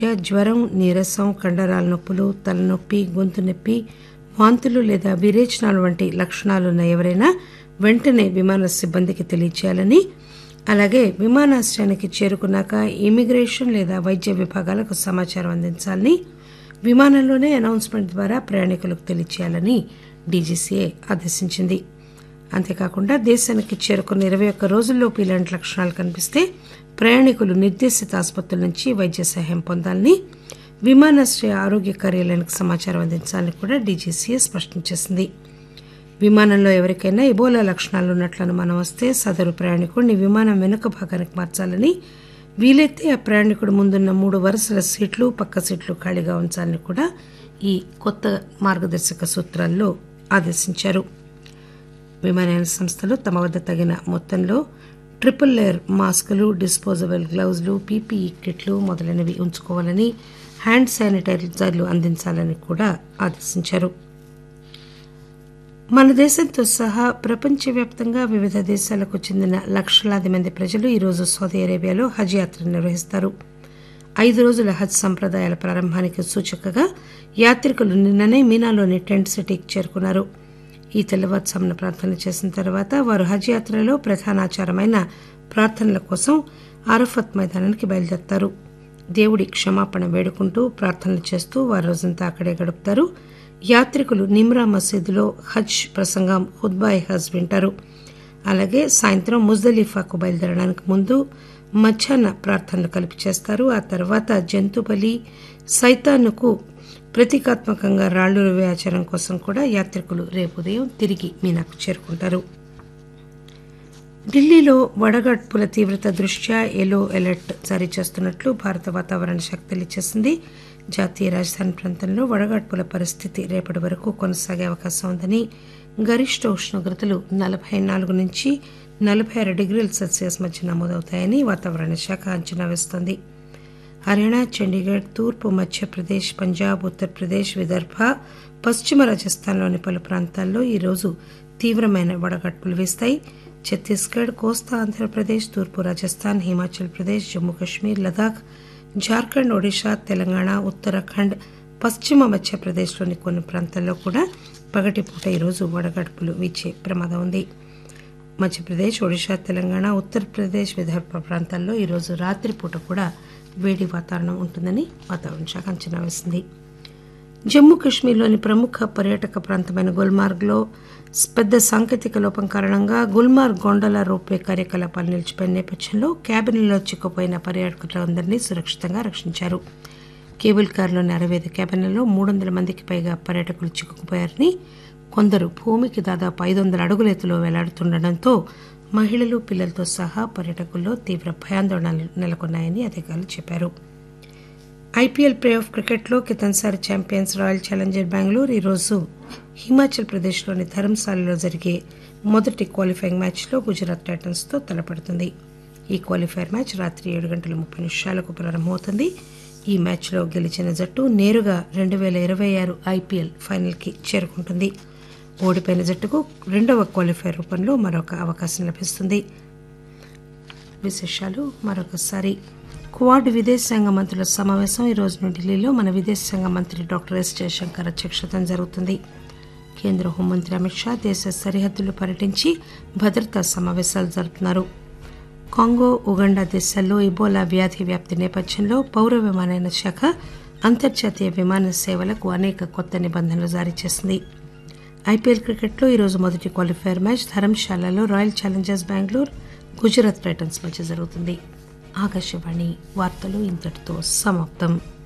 జ్వరం నీరసం కండరాల నొప్పులు తలనొప్పి గొంతు నొప్పి వాంతులు లేదా విరేచనాలు వంటి లక్షణాలున్న ఎవరైనా వెంటనే విమాన సిబ్బందికి తెలియచేయాలని అలాగే విమానాశ్రయానికి చేరుకున్నాక ఇమిగ్రేషన్ లేదా వైద్య విభాగాలకు సమాచారం అందించాలని విమానంలోనే అనౌన్స్మెంట్ ద్వారా ప్రయాణికులకు తెలియచేయాలని డీజీసీఏ ఆదేశించింది అంతేకాకుండా దేశానికి చేరుకున్న ఇరవై ఒక్క రోజుల్లోపు ఇలాంటి లక్షణాలు కనిపిస్తే ప్రయాణికులు నిర్దేశిత ఆసుపత్రుల నుంచి వైద్య సహాయం పొందాలని విమానాశ్రయ ఆరోగ్య కార్యాలయానికి సమాచారం అందించాలని కూడా డీజీసీఏ స్పష్టం చేసింది విమానంలో ఎవరికైనా ఇబోలా లక్షణాలు ఉన్నట్లు అనుమానం వస్తే సదరు ప్రయాణికుడిని విమానం వెనుక భాగానికి మార్చాలని వీలైతే ఆ ప్రయాణికుడు ముందున్న మూడు వరుసల సీట్లు పక్క సీట్లు ఖాళీగా ఉంచాలని కూడా ఈ కొత్త మార్గదర్శక సూత్రాల్లో ఆదేశించారు విమానయాన సంస్థలు తమ వద్ద తగిన మొత్తంలో ట్రిపుల్ లేయర్ మాస్కులు డిస్పోజబుల్ గ్లౌజులు పీపీఈ కిట్లు మొదలైనవి ఉంచుకోవాలని హ్యాండ్ శానిటైజర్లు అందించాలని కూడా ఆదేశించారు మన దేశంతో సహా ప్రపంచవ్యాప్తంగా వివిధ దేశాలకు చెందిన లక్షలాది మంది ప్రజలు ఈరోజు సౌదీ అరేబియాలో హజ్ యాత్ర నిర్వహిస్తారు ఐదు రోజుల హజ్ సంప్రదాయాల ప్రారంభానికి సూచకగా యాత్రికులు నిన్ననే మీనాలోని టెంట్ సిటీకి చేరుకున్నారు ఈ తెల్లవారుజామున ప్రార్థనలు చేసిన తర్వాత వారు హజ్ యాత్రలో ప్రధాన ఆచారమైన ప్రార్థనల కోసం అరఫత్ మైదానానికి బయలుదేరతారు దేవుడి క్షమాపణ వేడుకుంటూ ప్రార్థనలు చేస్తూ వారు రోజంతా అక్కడే గడుపుతారు యాత్రికులు నిమ్రా మసీదులో హజ్ ప్రసంగం హుద్బాయ్ హజ్ వింటారు అలాగే సాయంత్రం ముజ్దలీఫాకు బయలుదేరడానికి ముందు మధ్యాహ్న ప్రార్థనలు కలిపి చేస్తారు ఆ తర్వాత జంతుబలి సైతానుకు ప్రతీకాత్మకంగా రాళ్లు రువే ఆచారం కోసం కూడా యాత్రికులు రేపు ఉదయం తిరిగి మీనాకు చేరుకుంటారు ఢిల్లీలో వడగడ్పుల తీవ్రత దృష్ట్యా ఎల్లో అలర్ట్ జారీ చేస్తున్నట్లు భారత వాతావరణ శాఖ తెలియజేసింది జాతీయ రాజధాని ప్రాంతంలో వడగడ్పుల పరిస్థితి రేపటి వరకు కొనసాగే అవకాశం ఉందని గరిష్ట ఉష్ణోగ్రతలు నలభై నాలుగు నుంచి నలభై ఆరు డిగ్రీల సెల్సియస్ మధ్య నమోదవుతాయని వాతావరణ శాఖ అంచనా వేస్తోంది హర్యానా చండీగఢ్ తూర్పు మధ్యప్రదేశ్ పంజాబ్ ఉత్తరప్రదేశ్ విదర్భ పశ్చిమ రాజస్థాన్లోని పలు ప్రాంతాల్లో ఈరోజు తీవ్రమైన వడగడ్పులు వీస్తాయి ఛత్తీస్గఢ్ కోస్తా ఆంధ్రప్రదేశ్ తూర్పు రాజస్థాన్ హిమాచల్ ప్రదేశ్ జమ్మూ కశ్మీర్ లదాఖ్ జార్ఖండ్ ఒడిషా తెలంగాణ ఉత్తరాఖండ్ పశ్చిమ మధ్యప్రదేశ్లోని కొన్ని ప్రాంతాల్లో కూడా పగటిపూట ఈరోజు వడగడుపులు వీచే ప్రమాదం ఉంది మధ్యప్రదేశ్ ఒడిషా తెలంగాణ ఉత్తరప్రదేశ్ విదర్భ ప్రాంతాల్లో ఈరోజు రాత్రిపూట కూడా వేడి వాతావరణం ఉంటుందని వాతావరణ శాఖ అంచనా వేసింది జమ్మూ కశ్మీర్లోని ప్రముఖ పర్యాటక ప్రాంతమైన గుల్మార్గ్లో పెద్ద సాంకేతిక లోపం కారణంగా గుల్మార్గ్ గొండల రోప్వే కార్యకలాపాలు నిలిచిపోయిన నేపథ్యంలో క్యాబిన్లో చిక్కుపోయిన పర్యాటకులందరినీ సురక్షితంగా రక్షించారు కేబుల్ కారులోని అరవై ఐదు క్యాబిన్లలో మూడు వందల మందికి పైగా పర్యాటకులు చిక్కుకుపోయారని కొందరు భూమికి దాదాపు ఐదు వందల అడుగుల ఎత్తులో వేలాడుతుండటంతో మహిళలు పిల్లలతో సహా పర్యాటకుల్లో తీవ్ర భయాందోళనలు నెలకొన్నాయని అధికారులు చెప్పారు ఐపీఎల్ ప్లే ఆఫ్ క్రికెట్లో కితన్సారి ఛాంపియన్స్ రాయల్ ఛాలెంజర్ బెంగళూరు ఈరోజు హిమాచల్ ప్రదేశ్లోని ధర్మశాలలో జరిగే మొదటి క్వాలిఫైయింగ్ మ్యాచ్లో గుజరాత్ టైటన్స్తో తలపడుతుంది ఈ క్వాలిఫైర్ మ్యాచ్ రాత్రి ఏడు గంటల ముప్పై నిమిషాలకు ప్రారంభమవుతుంది ఈ మ్యాచ్లో గెలిచిన జట్టు నేరుగా రెండు వేల ఇరవై ఆరు ఐపీఎల్ ఫైనల్కి చేరుకుంటుంది ఓడిపోయిన జట్టుకు రెండవ క్వాలిఫైర్ రూపంలో మరొక అవకాశం లభిస్తుంది విశేషాలు మరొకసారి క్వాడ్ విదేశాంగ మంత్రుల సమావేశం ఈ రోజున ఢిల్లీలో మన విదేశాంగ మంత్రి డాక్టర్ ఎస్ జయశంకర్ అధ్యక్షతన జరుగుతుంది కేంద్ర హోంమంత్రి అమిత్ షా దేశ సరిహద్దులు పర్యటించి భద్రతా సమావేశాలు జరుపుతున్నారు కాంగో ఉగండా దేశాల్లో ఇబోలా వ్యాధి వ్యాప్తి నేపథ్యంలో పౌర విమానయాన శాఖ అంతర్జాతీయ విమాన సేవలకు అనేక కొత్త నిబంధనలు జారీ చేసింది ఐపీఎల్ క్రికెట్లో ఈరోజు మొదటి క్వాలిఫైర్ మ్యాచ్ ధర్మశాలలో royal challengers Bengaluru Gujarat titans మధ్య జరుగుతుంది ఆకాశవాణి వార్తలు ఇంతటితో సమాప్తం